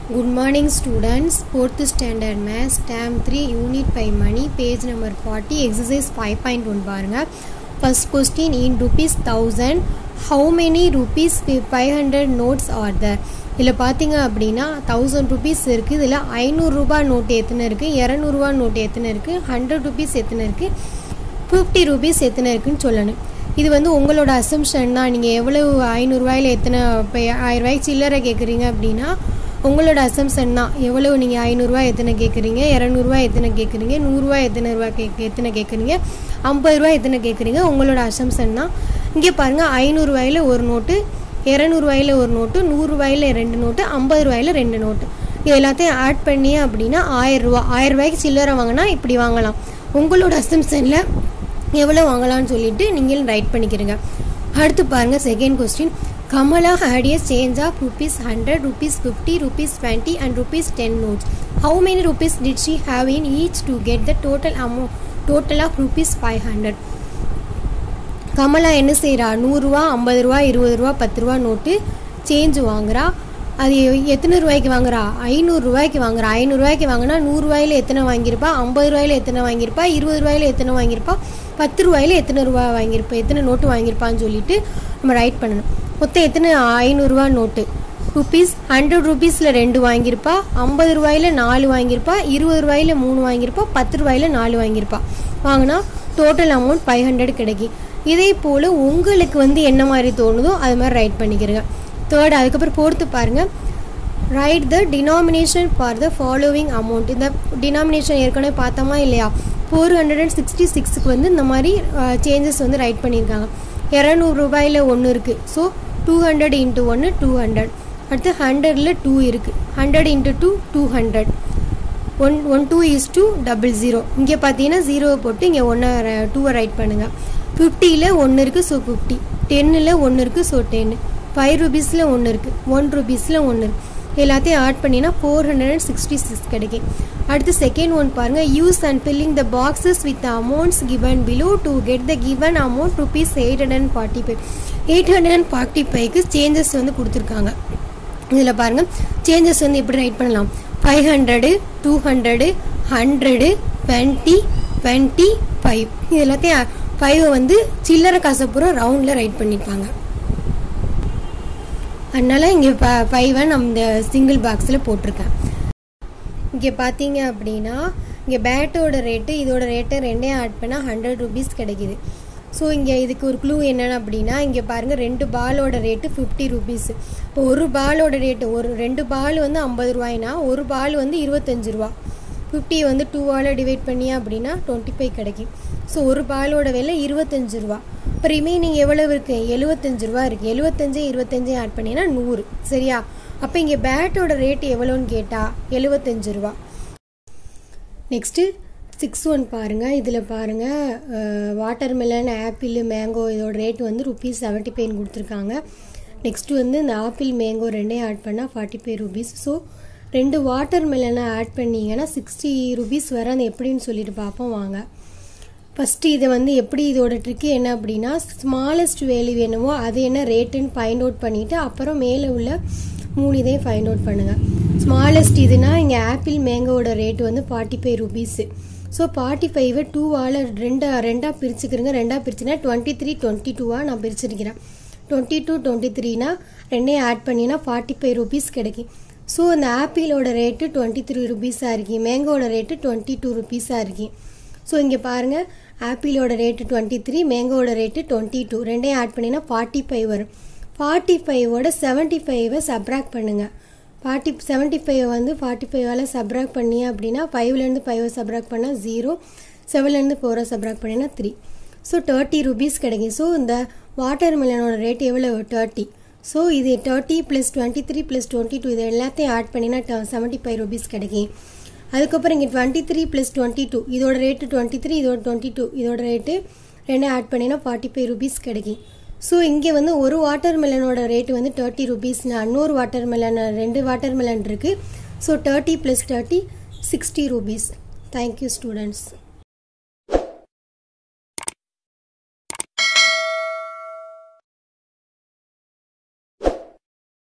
Good morning students, 4th standard maths, term 3, unit 5 money, page number 40, exercise 5.1 பாருங்க first question in rupees 1000 how many rupees 500 notes are there இதில் பார்த்தீங்க அப்படின்னா thousand rupees இருக்குது இதில் ஐநூறுரூபா note எத்தனை இருக்குது இரநூறுவா நோட்டு எத்தனை இருக்குது ஹண்ட்ரட் ருபீஸ் எத்தனை இருக்குது ஃபிஃப்டி ருபீஸ் எத்தனை இருக்குன்னு சொல்லணும் இது வந்து உங்களோட அசம்ஷன் தான் நீங்கள் எவ்வளவு ஐநூறுரூவாயில் எத்தனை இப்போ ஆயிரரூவாய்க்கு சில்லறை கேட்குறீங்க அப்படின்னா உங்களோட அசம்ஷன் தான் எவ்வளவு நீங்கள் ஐநூறுரூவா எத்தனை கேட்குறீங்க இரநூறுவா எத்தனை கேட்குறீங்க நூறுரூவா எத்தனை ரூபா கேக் எத்தனை கேட்குறீங்க ஐம்பது ரூபா எத்தனை கேட்குறீங்க உங்களோட அசம்ஷன் தான் இங்கே பாருங்கள் ஐநூறுரூவாயில் ஒரு நோட்டு இரநூறுவாயில் ஒரு நோட்டு நூறுரூவாயில் ரெண்டு நோட்டு ஐம்பது ரூபாயில் ரெண்டு நோட்டு இது எல்லாத்தையும் ஆட் பண்ணி அப்படின்னா ஆயிரரூவா ஆயிரரூபாய்க்கு சில்லறை வாங்கினா இப்படி வாங்கலாம் உங்களோட அசம்ஷனில் எவ்வளோ வாங்கலாம்னு சொல்லிட்டு நீங்கள் ரைட் பண்ணிக்கிறீங்க அடுத்து பாருங்கள் second question Kamala had a change of rupees hundred rupees fifty rupees twenty and rupees ten notes how many rupees did she have in each to get the total amount total of rupees five hundred Kamala என்ன செய்கிறா நூறுரூவா ஐம்பது ரூபா இருபது ரூபா பத்து ரூபா note change வாங்குறா அது எத்தனை ரூபாய்க்கு வாங்குறா ஐநூறுரூவாய்க்கு வாங்குறா ஐநூறுரூவாய்க்கு வாங்கினா நூறுரூவாயில் எத்தனை வாங்கியிருப்பா ஐம்பது ரூபாயில் எத்தனை வாங்கியிருப்பா இருபது ரூபாயில் எத்தனை வாங்கியிருப்பா பத்து ரூபாயில் எத்தனை ரூபா வாங்கியிருப்பா எத்தனை நோட்டு வாங்கியிருப்பான்னு சொல்லிட்டு நம்ம ரைட் பண்ணணும் மொத்தம் எத்தனை ஐநூறுரூவா நோட்டு ருபீஸ் ஹண்ட்ரட் ருபீஸில் ரெண்டு வாங்கியிருப்பா ஐம்பது ரூபாயில் நாலு வாங்கியிருப்பா இருபது ரூபாயில் மூணு வாங்கியிருப்பா பத்து ரூபாயில் நாலு வாங்கியிருப்பா வாங்கினா டோட்டல் அமௌண்ட் ஃபைவ் ஹண்ட்ரட் கிடைக்கும் இதே போல் உங்களுக்கு வந்து என்ன மாதிரி தோணுதோ அது மாதிரி ரைட் பண்ணிக்கிறங்க தேர்ட் அதுக்கப்புறம் ஃபோர்த்து பாருங்கள் write the denomination for the following amount இந்த டினாமினேஷன் ஏற்கனவே பார்த்தோமா இல்லையா ஃபோர் ஹண்ட்ரட் அண்ட் சிக்ஸ்டி சிக்ஸுக்கு வந்து இந்த மாதிரி சேஞ்சஸ் வந்து ரைட் பண்ணியிருக்காங்க இரநூறு ரூபாயில் ஒன்று இருக்குது ஸோ டூ ஹண்ட்ரட் இன்ட்டு ஒன்று டூ ஹண்ட்ரட் அடுத்து ஹண்ட்ரடில் டூ இருக்குது hundred into two two hundred one one two is two double zero இங்கே பார்த்தீங்கன்னா ஜீரோவை போட்டு இங்கே ஒன்றை டூவை ரைட் பண்ணுங்கள் ஃபிஃப்டியில் ஒன்று இருக்குது ஸோ ஃபிஃப்டி டென்னில் ஒன்று இருக்குது ஸோ டென்னு ஃபைவ் ருபீஸில் ஒன்று இருக்குது ஒன் ருபீஸில் ஒன்று இருக்குது எல்லாத்தையும் ஆட் பண்ணினா four hundred and sixty six கிடைக்கும் அடுத்து செகண்ட் ஒன் பாருங்கள் use and filling the boxes with amounts given below to get the given amount rupees eight hundred and forty ஃபைவ் எயிட் ஹண்ட்ரட் அண்ட் ஃபார்ட்டி ஃபைவ்க்கு சேஞ்சஸ் வந்து கொடுத்துருக்காங்க இதில் பாருங்கள் சேஞ்சஸ் வந்து எப்படி ரைட் பண்ணலாம் five hundred two hundred hundred twenty twenty five இது எல்லாத்தையும் ஃபைவை வந்து சில்லறை காசை பூரா ரவுண்டில் ரைட் பண்ணியிருப்பாங்க அதனால் இங்கே ஃப ஃபைவை நம்ம இந்த சிங்கிள் பாக்ஸில் போட்டிருக்கேன் இங்கே பார்த்தீங்க அப்படின்னா இங்கே பேட்டோட ரேட்டு இதோட ரேட்டு ரெண்டையும் ஆட் பண்ணால் ஹண்ட்ரட் ருபீஸ் கிடைக்கிது ஸோ இங்கே இதுக்கு ஒரு க்ளூ என்னென்னு அப்படின்னா இங்கே பாருங்கள் ரெண்டு பாலோட ரேட்டு ஃபிஃப்டி ருபீஸ் இப்போ ஒரு பாலோட ரேட்டு ஒரு ரெண்டு பால் வந்து ஐம்பது ரூபாய்னா ஒரு பால் வந்து இருபத்தஞ்சு ரூபா ஃபிஃப்டி வந்து டூவால் டிவைட் பண்ணியா அப்படின்னா டுவெண்ட்டி ஃபைவ் கிடைக்கும் ஸோ ஒரு பாலோட விலை இருபத்தஞ்சு ரூபா இப்போ ரிமைனிங் எவ்வளவு இருக்குது எழுபத்தஞ்சு ரூபா இருக்குது எழுபத்தஞ்சு இருபத்தஞ்சு ஆட் பண்ணினா நூறு சரியா அப்போ இங்கே பேட்டோட ரேட் எவ்வளோன்னு கேட்டால் எழுபத்தஞ்சு ரூபா நெக்ஸ்ட்டு சிக்ஸ் ஒன் பாருங்கள் இதில் பாருங்கள் வாட்டர்மெலன் ஆப்பிள் மேங்கோ இதோட ரேட் வந்து ருபீஸ் செவன்ட்டி ஃபைவ் கொடுத்துருக்காங்க நெக்ஸ்ட்டு வந்து இந்த ஆப்பிள் மேங்கோ ரெண்டையும் ஆட் பண்ணால் ஃபார்ட்டி ஃபைவ் ருபீஸ் ஸோ ரெண்டு வாட்டர் மெலனை ஆட் பண்ணிங்கன்னா சிக்ஸ்டி ருபீஸ் வர அது எப்படின்னு சொல்லிட்டு பார்ப்போம் வாங்க ஃபஸ்ட்டு இதை வந்து எப்படி இதோட ட்ரிக்கு என்ன அப்படின்னா ஸ்மாலஸ்ட் வேல்யூ என்னவோ அது என்ன ரேட்டுன்னு ஃபைண்ட் அவுட் பண்ணிவிட்டு அப்புறம் மேலே உள்ள மூணு இதையும் ஃபைண்ட் அவுட் பண்ணுங்கள் ஸ்மாலஸ்ட் இதுனா இங்கே ஆப்பிள் மேங்கோட ரேட் வந்து forty five rupees so forty ஃபைவை டூவால் ரெண்டா ரெண்டாக பிரிச்சுக்கிறேங்க ரெண்டாக பிரிச்சுனா டுவெண்ட்டி த்ரீ டுவெண்ட்டி டூவாக நான் பிரிச்சிருக்கிறேன் டுவெண்ட்டி டூ டுவெண்ட்டி த்ரீனா ரெண்டையும் ஆட் பண்ணினா ஃபார்ட்டி ஃபைவ் ருபீஸ் கிடைக்கும் ஸோ இந்த ஆப்பிளோட ரேட்டு டுவெண்ட்டி த்ரீ ருபீஸாக இருக்கு மேங்கோட ரேட்டு டுவெண்ட்டி டூ ருபீஸாக இருக்கு ஸோ இங்கே பாருங்கள் ஆப்பிளோட ரேட்டு டுவெண்ட்டி த்ரீ மேங்கோட ரேட்டு டுவெண்ட்டி டூ ரெண்டையும் ஆட் பண்ணினா ஃபார்ட்டி ஃபைவ் வரும் ஃபார்ட்டி ஃபைவோட செவன்ட்டி ஃபைவை சப்ராக்ட் பண்ணுங்கள் ஃபார்ட்டி செவன்ட்டி ஃபைவ் வந்து ஃபார்ட்டி ஃபைவால் சப்ராக்ட் பண்ணி அப்படின்னா ஃபைவ்லேருந்து ஃபைவை சப்ராக்ட் பண்ணால் ஜீரோ செவன்லேருந்து ஃபோரை சப்ராக்ட் பண்ணினா த்ரீ ஸோ தேர்ட்டி ருபீஸ் கிடைக்கும் ஸோ இந்த வாட்டர் மெலனோட ரேட் எவ்வளோ தேர்ட்டி ஸோ இது thirty plus twenty three plus twenty two இது எல்லாத்தையும் ஆட் பண்ணினா செவன்ட்டி ஃபைவ் ருபீஸ் கிடைக்கும் அதுக்கப்புறம் இங்கே twenty three plus twenty two இதோட ரேட்டு டுவெண்ட்டி த்ரீ இதோட டுவெண்ட்டி டூ இதோட ரேட்டு ரெண்டும் ஆட் பண்ணினா ஃபார்ட்டி ஃபைவ் ருபீஸ் கிடைக்கும் ஸோ இங்கே வந்து ஒரு வாட்டர் மெலனோட ரேட்டு வந்து தேர்ட்டி ருபீஸ்னா இன்னொரு வாட்டர் மெலன் ரெண்டு வாட்டர் மெலன் இருக்குது so thirty plus thirty sixty rupees thank you students